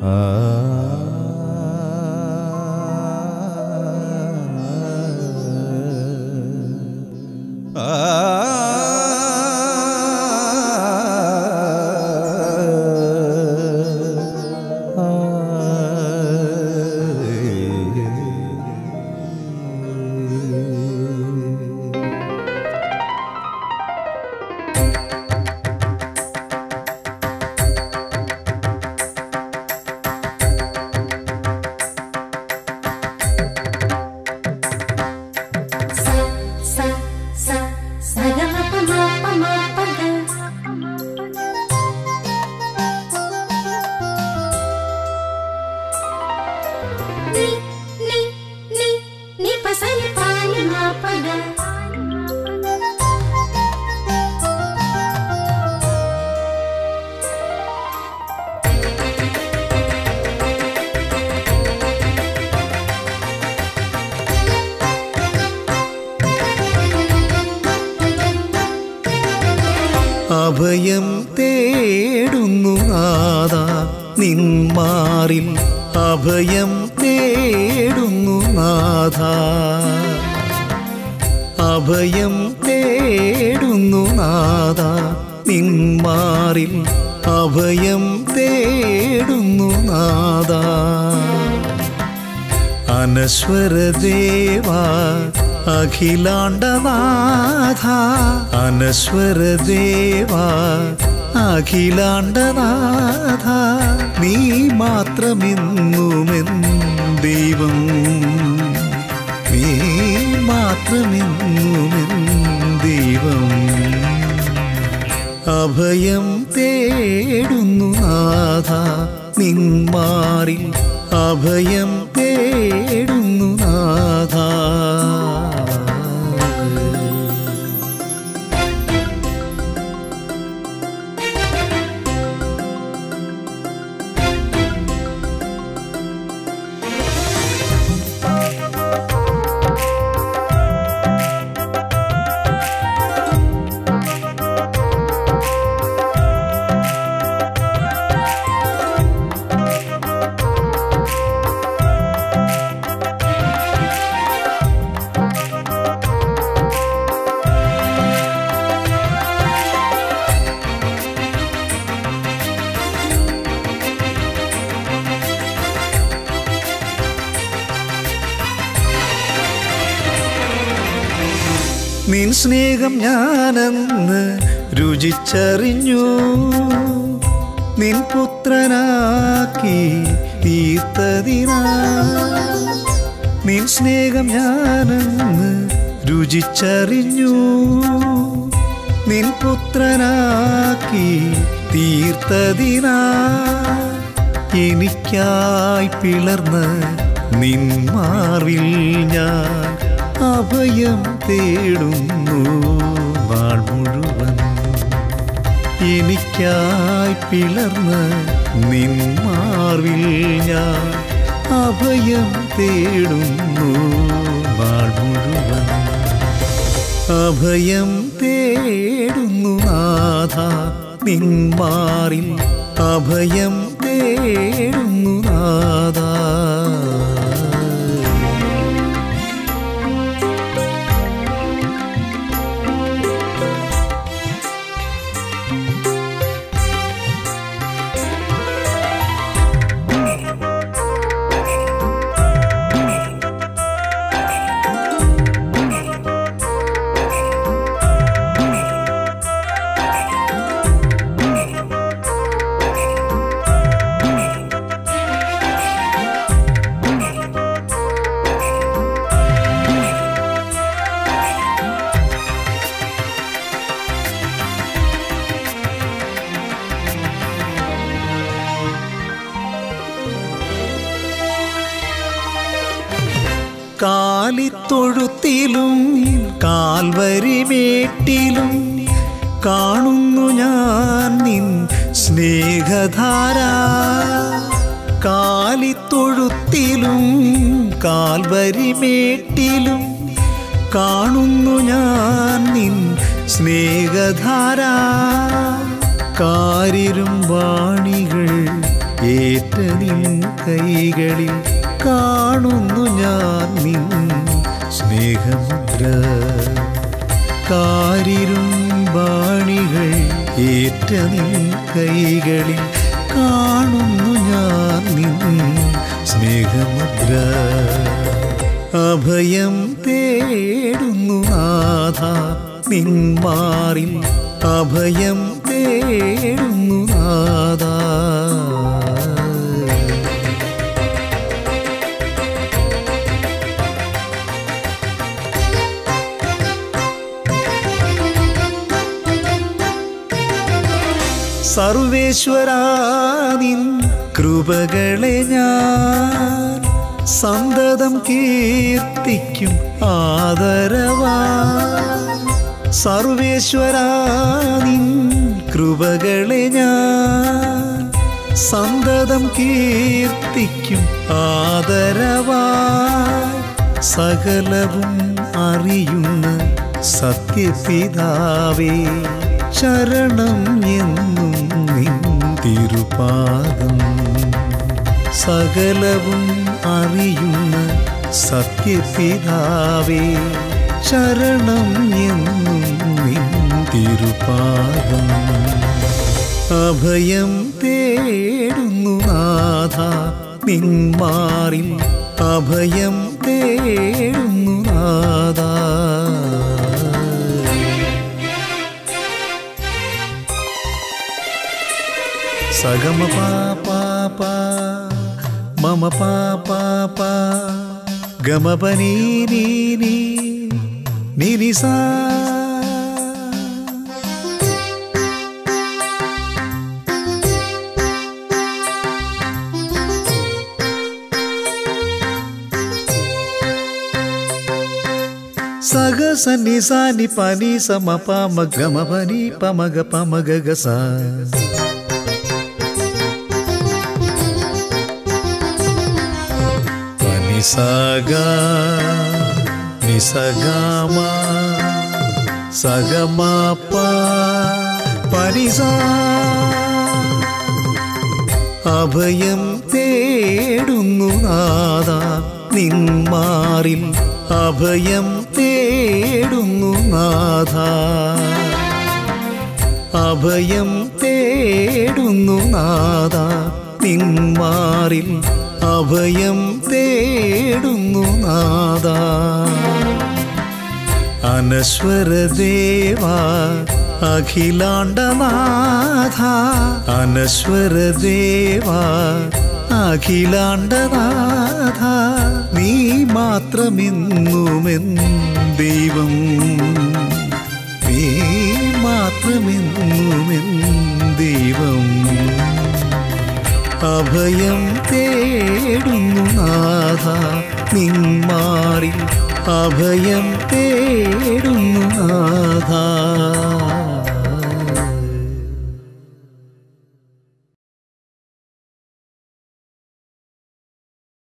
sa sa sa sa ga ma pa ma pa ma pa ga ni ni ni ni pa sa ni pa ni ma pa ga അഭയം തേടുന്നു നാദ നിന്മാറിൽ അഭയം തേടുന്നു നാഥ അഭയം തേടുന്നു നാദ നിന്മാറിൽ അഭയം തേടുന്നു നാദ അനശ്വരദേവ അഖിലാണ്ടനാഥ അനശ്വരദേവ അഖിലാണ്ടനാഥ നീ മാത്രമെന്നുമെൻ ദൈവം നീ മാത്രമെന്നുമെൻ ദൈവം അഭയം തേടുന്നു നാഥ നിന്മാറിൽ അഭയം തേടുന്നു നാഥ നിൻ സ്നേഹം ഞാനെന്ന് രുചിച്ചറിഞ്ഞു നിൻ പുത്രനാക്കി തീർത്തതിനാ നിൻ സ്നേഹം ഞാനെന്ന് രുചിച്ചറിഞ്ഞു നിൻ പുത്രനാക്കി തീർത്തതിനാ എനിക്കായി പിളർന്ന് നിൻ മാർവിൽ ഞാൻ അഭയം തേടുന്നു നാൾ മുഴുവൻ എനിക്കായി പിളർന്ന് നിൻ മാർവിൽ ഞാൻ അഭയം തേടുന്നു നാൾ മുഴുവൻ അഭയം തേടുന്നു നാഥ നിന്മാറിൽ അഭയം തേടുന്നു നാഥ കാലിത്തൊഴുത്തിലും കാൽവരിമേട്ടിലും കാണുന്നു ഞാൻ നിൻ സ്നേഹധാര കാലിത്തൊഴുത്തിലും കാൽവരിമേട്ടിലും കാണുന്നു ഞാൻ നിൻ സ്നേഹധാര കാരിരും വാണികൾ ഏറ്റ നിൻ കൈകളിൽ കാണുന്നു ഞാൻ നിൻ സ്നേഹമുദ്ര കാരിരും ബാണികൾ ഏറ്റ നിൻ കൈകളിൽ കാണുന്നു ഞാൻ നിൻ സ്നേഹമുദ്ര അഭയം തേടുന്നു നാഥ നിന്മാറിൽ അഭയം തേടുന്നു നാഥ സർവേശ്വരാനിൻ കൃപകളെ ഞാൻ സന്തതം കീർത്തിക്കും ആദരവാ സർവേശ്വരാനിൻ കൃപകളെ ഞാൻ സന്തതം കീർത്തിക്കും ആദരവാ സകലവും അറിയുന്ന സത്യപിതാവേ ശരണം എന്നും നിൻ തിരുപാദം സകലവും അറിയുന്ന സത്യപിതാവേ ശരണം എന്നും നിൻ തിരുപാദം അഭയം തേടുന്നു നാഥ നിന്മാറിൽ അഭയം തേടുന്നു നാഥ സഗമ പാപ മമ പാപ ഗമ പനീ നീ നീ നിരിസാ సగ సన్ని సాని పని సమ పమ గమ పని పమగ పమగ గస పని సగా నిసగామ సగమ ప పని సా അഭയം തേടുന്നു നാദ നിന്മാറിൽ അഭയം തേടുന്നു നാഥ അഭയം തേടുന്നു നാഥ നിന്മാറിൽ അഭയം തേടുന്നു നാഥ അനശ്വരദേവാ അഖിലാണ്ടനാഥ അനശ്വരദേവാ അഖിലാണ്ടനാഥ നീ മാത്രമെന്നുമെൻ ദൈവം നീ മാത്രമെന്നുമെൻ ദൈവം അഭയം തേടുന്നു നാഥ നിന്മാറിൽ അഭയം തേടുന്നു